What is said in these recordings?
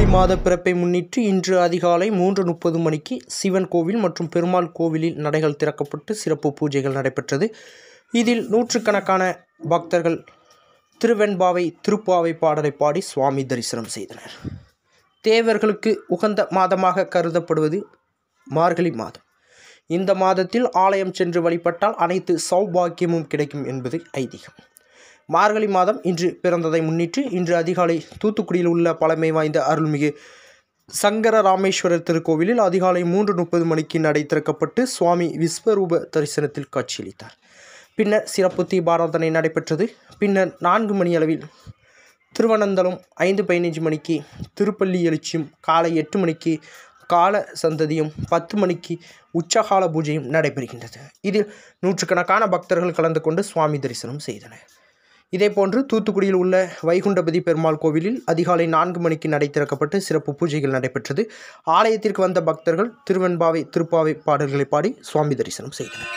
மாத பிறப்பை முன்னிட்டு இன்று அதிகாலை மூன்று முப்பது மணிக்கு சிவன் கோவில் மற்றும் பெருமாள் கோவிலில் நடைகள் திறக்கப்பட்டு சிறப்பு பூஜைகள் நடைபெற்றது இதில் நூற்றுக்கணக்கான பக்தர்கள் திருவெண்பாவை திருப்பாவை பாடலை பாடி சுவாமி தரிசனம் செய்தனர் தேவர்களுக்கு உகந்த மாதமாக கருதப்படுவது மார்கழி மாதம் இந்த மாதத்தில் ஆலயம் சென்று வழிபட்டால் அனைத்து சௌபாக்கியமும் கிடைக்கும் என்பது ஐதீகம் மார்கழி மாதம் இன்று பிறந்ததை முன்னிட்டு இன்று அதிகாலை தூத்துக்குடியில் உள்ள பழமை வாய்ந்த அருள்மிகு சங்கர ராமேஸ்வரர் திருக்கோவிலில் அதிகாலை மூன்று முப்பது மணிக்கு நடை திறக்கப்பட்டு சுவாமி விஸ்வரூப தரிசனத்தில் காட்சியளித்தார் பின்னர் சிறப்பு தீபாராதனை நடைபெற்றது பின்னர் நான்கு மணி அளவில் திருவனந்தலம் ஐந்து பதினைஞ்சு மணிக்கு திருப்பள்ளி எழுச்சியும் காலை எட்டு மணிக்கு கால சந்ததியும் பத்து மணிக்கு உச்சகால பூஜையும் நடைபெறுகின்றது இதில் நூற்றுக்கணக்கான பக்தர்கள் கலந்து கொண்டு சுவாமி தரிசனம் செய்தனர் இதேபோன்று தூத்துக்குடியில் உள்ள வைகுண்டபதி பெருமாள் கோவிலில் அதிகாலை நான்கு மணிக்கு நடை திறக்கப்பட்டு சிறப்பு பூஜைகள் நடைபெற்றது ஆலயத்திற்கு வந்த பக்தர்கள் திருவெண்பாவை திருப்பாவை பாடல்களை பாடி சுவாமி தரிசனம் செய்தனர்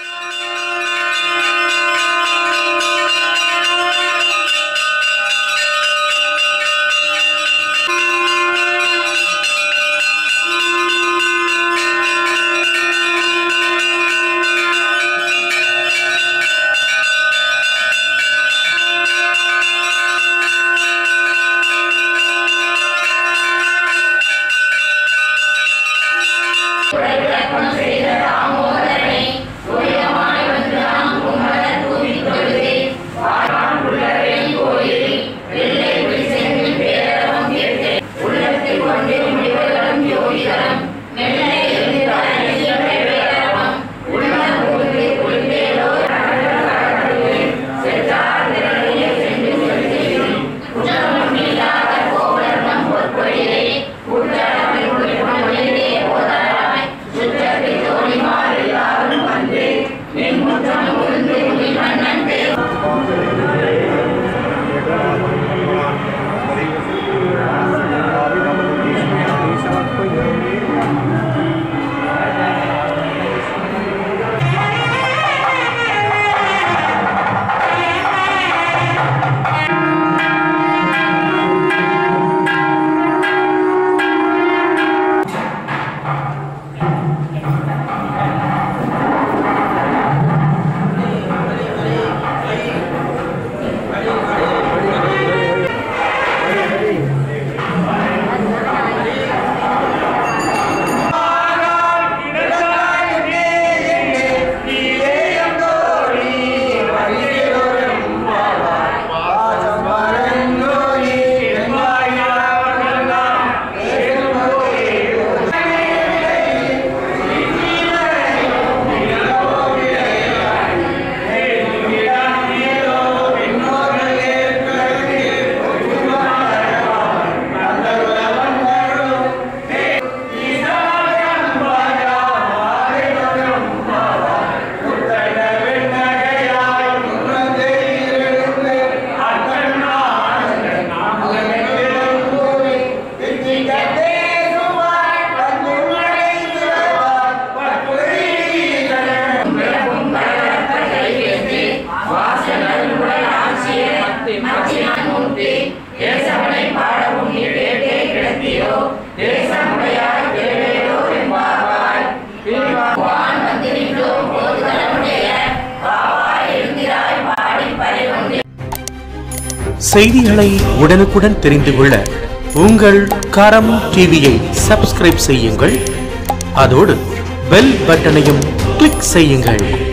செய்திகளை உடனுக்குடன் தெரிந்து கொள்ள உங்கள் கரம் டிவியை சப்ஸ்கிரைப் செய்யுங்கள் அதோடு பெல் பட்டனையும் கிளிக் செய்யுங்கள்